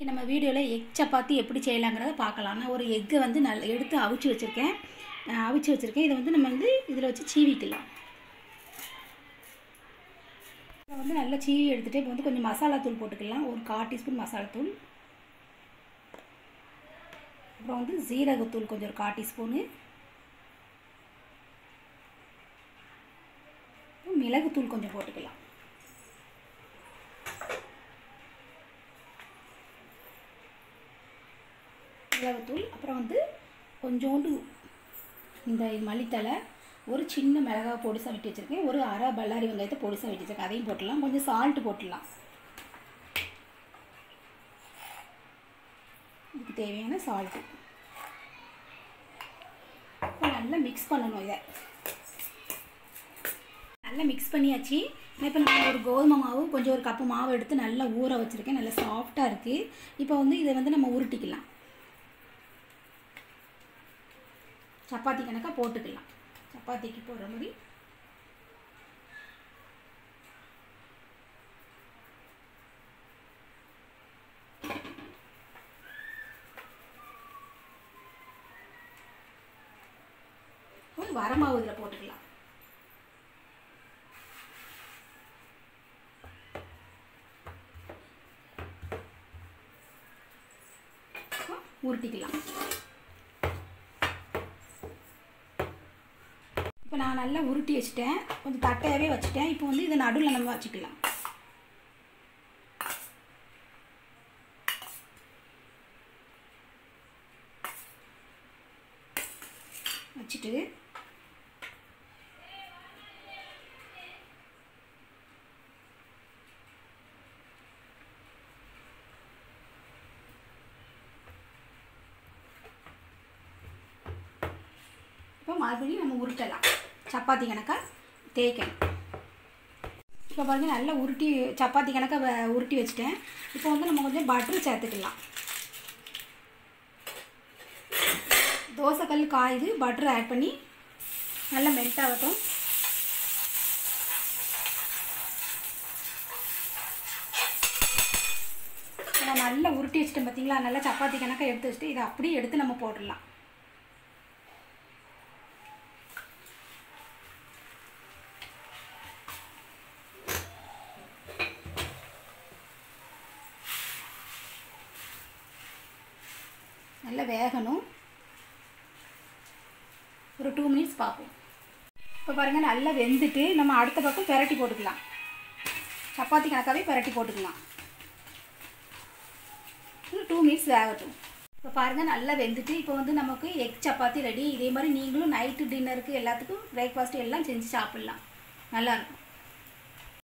இன்றைக்கி நம்ம வீடியோவில் எக் சப்பாத்தி எப்படி செய்யலாங்கிறத பார்க்கலாம் நான் ஒரு எக்கை வந்து நல்லா எடுத்து அவிச்சு வச்சுருக்கேன் அஹ் அவிச்சு வச்சுருக்கேன் இதை வந்து நம்ம வந்து இதில் வச்சு சீவிக்கலாம் இதை வந்து நல்லா சீவி எடுத்துகிட்டு இப்போ வந்து கொஞ்சம் மசாலா தூள் போட்டுக்கலாம் ஒரு கால் டீஸ்பூன் மசாலா தூள் அப்புறம் வந்து ஜீரகத்தூள் கொஞ்சம் ஒரு கால் டீஸ்பூனு மிளகுத்தூள் கொஞ்சம் போட்டுக்கலாம் மிளகுத்தூள் அப்புறம் வந்து கொஞ்சோண்டு இந்த மல்லித்தலை ஒரு சின்ன மிளகாய் பொடிசாக வெட்டி வச்சுருக்கேன் ஒரு அரை பல்லாரி வெங்காயத்தை பொடிசாக வெட்டி வச்சுருக்கேன் அதையும் போட்டுடலாம் கொஞ்சம் சால்ட்டு போட்டுடலாம் இதுக்கு தேவையான சால்ட்டு நல்லா மிக்ஸ் பண்ணணும் இதை நல்லா மிக்ஸ் பண்ணியாச்சு இப்போ நான் ஒரு கோதுமை மாவு கொஞ்சம் ஒரு கப்பு மாவு எடுத்து நல்லா ஊற வச்சுருக்கேன் நல்லா சாஃப்டாக இருக்குது இப்போ வந்து இதை வந்து நம்ம உருட்டிக்கலாம் சப்பாத்தி கணக்காக போட்டுக்கலாம் சப்பாத்திக்கு போடுற மாதிரி வரமாவு இதில் போட்டுக்கலாம் உருட்டிக்கலாம் இப்போ நான் நல்லா உருட்டி வச்சுட்டேன் கொஞ்சம் தட்டையாகவே வச்சுட்டேன் இப்போ வந்து இதை நடுவில் நம்ம வச்சுக்கலாம் வச்சுட்டு இப்போ மறுபடியும் நம்ம உருட்டலாம் சப்பாத்தி கணக்காக தேய்க்கணும் இப்போ பாருங்கள் நல்லா உருட்டி சப்பாத்தி கணக்காக உருட்டி வச்சுட்டேன் இப்போ வந்து நம்ம கொஞ்சம் பட்ரு சேர்த்துக்கலாம் தோசைக்கல் காயுது பட்ரு ஆட் பண்ணி நல்லா மெல்ட் ஆகட்டும் நான் நல்லா உருட்டி வச்சுட்டேன் பார்த்தீங்களா நல்லா சப்பாத்தி கணக்காக எடுத்து வச்சுட்டு இதை அப்படியே எடுத்து நம்ம போட்டுடலாம் நல்லா வேகணும் ஒரு டூ மினிட்ஸ் பார்ப்போம் இப்போ பாருங்கள் நல்லா வெந்துட்டு நம்ம அடுத்த பக்கம் பெரட்டி போட்டுக்கலாம் சப்பாத்தி கணக்காகவே பெரட்டி போட்டுக்கலாம் டூ மினிட்ஸ் வேகட்டும் இப்போ பாருங்கள் நல்லா வெந்துட்டு இப்போ வந்து நமக்கு எக் சப்பாத்தி ரெடி இதே மாதிரி நீங்களும் நைட்டு டின்னருக்கு எல்லாத்துக்கும் பிரேக்ஃபாஸ்ட்டு எல்லாம் செஞ்சு சாப்பிட்லாம் நல்லாயிருக்கும்